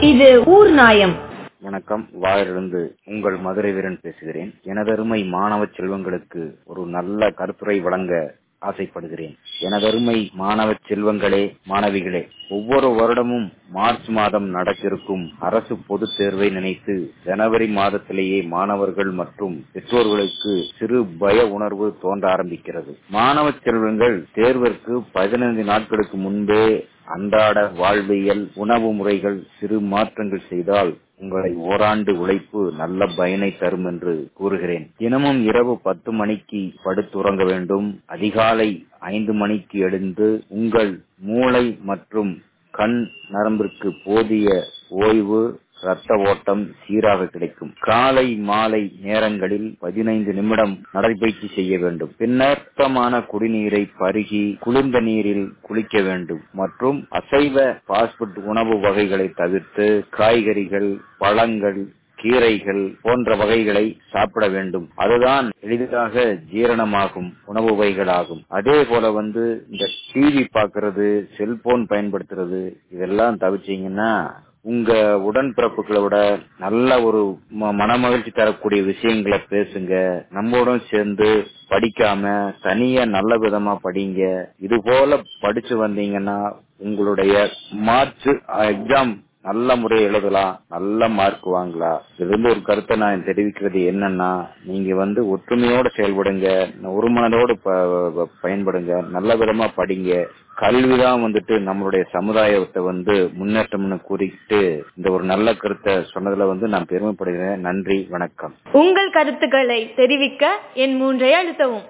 இது ஊர் நாயம் வணக்கம் வாயிலிருந்து உங்கள் மதுரை வீரன் பேசுகிறேன் எனதருமை மாணவ செல்வங்களுக்கு ஒரு நல்ல கருத்துரை வழங்க ஆசைப்படுகிறேன் எனதருமை மாணவ செல்வங்களே மாணவிகளே ஒவ்வொரு வருடமும் மார்ச் மாதம் நடக்கிருக்கும் அரசு பொதுத் தேர்வை நினைத்து ஜனவரி மாதத்திலேயே மாணவர்கள் மற்றும் பெற்றோர்களுக்கு சிறு பய உணர்வு தோன்ற ஆரம்பிக்கிறது மாணவ செல்வங்கள் தேர்விற்கு பதினைந்து நாட்களுக்கு முன்பே அன்றாட வாழ்வியல் உணவு முறைகள் சிறு மாற்றங்கள் செய்தால் உங்களை ஓராண்டு உழைப்பு நல்ல பயனை தரும் என்று கூறுகிறேன் தினமும் இரவு பத்து மணிக்கு படுத்துறங்க வேண்டும் அதிகாலை ஐந்து மணிக்கு எழுந்து உங்கள் மூளை மற்றும் கண் நரம்பிற்கு போதிய ஓய்வு ரத்த ஓட்டம் சீராக கிடைக்கும் காலை மாலை நேரங்களில் பதினைந்து நிமிடம் நடைபயிற்சி செய்ய வேண்டும் பின்னர் சுத்தமான குடிநீரை பருகி குளிர்ந்த நீரில் குளிக்க வேண்டும் மற்றும் அசைவ பாஸ்புட் உணவு வகைகளை தவிர்த்து காய்கறிகள் பழங்கள் கீரைகள் போன்ற வகைகளை சாப்பிட வேண்டும் அதுதான் எளிதாக ஜீரணமாகும் உணவு வகைகளாகும் அதே போல வந்து இந்த டிவி பாக்குறது செல்போன் பயன்படுத்துறது இதெல்லாம் தவிர்த்தீங்கன்னா உங்க உடன்பிறப்புகளோட நல்ல ஒரு மனமகிழ்ச்சி தரக்கூடிய விஷயங்களை பேசுங்க நம்மோடும் சேர்ந்து படிக்காம தனியா நல்ல விதமா படிங்க இது போல படிச்சு வந்தீங்கன்னா உங்களுடைய மார்ச் எக்ஸாம் நல்ல முறையை எழுதலாம் நல்ல மார்க் வாங்கலாம் இருந்து ஒரு கருத்தை நான் தெரிவிக்கிறது என்னன்னா நீங்க வந்து ஒற்றுமையோட செயல்படுங்க ஒரு மனதோடு பயன்படுங்க நல்ல விதமா படிங்க கல்விதான் வந்துட்டு நம்மளுடைய சமுதாயத்தை வந்து முன்னேற்றம்னு கூறிட்டு இந்த ஒரு நல்ல கருத்தை சொன்னதுல வந்து நான் பெருமைப்படுகிறேன் நன்றி வணக்கம் உங்கள் கருத்துக்களை தெரிவிக்க என் மூன்றை அழுத்தவும்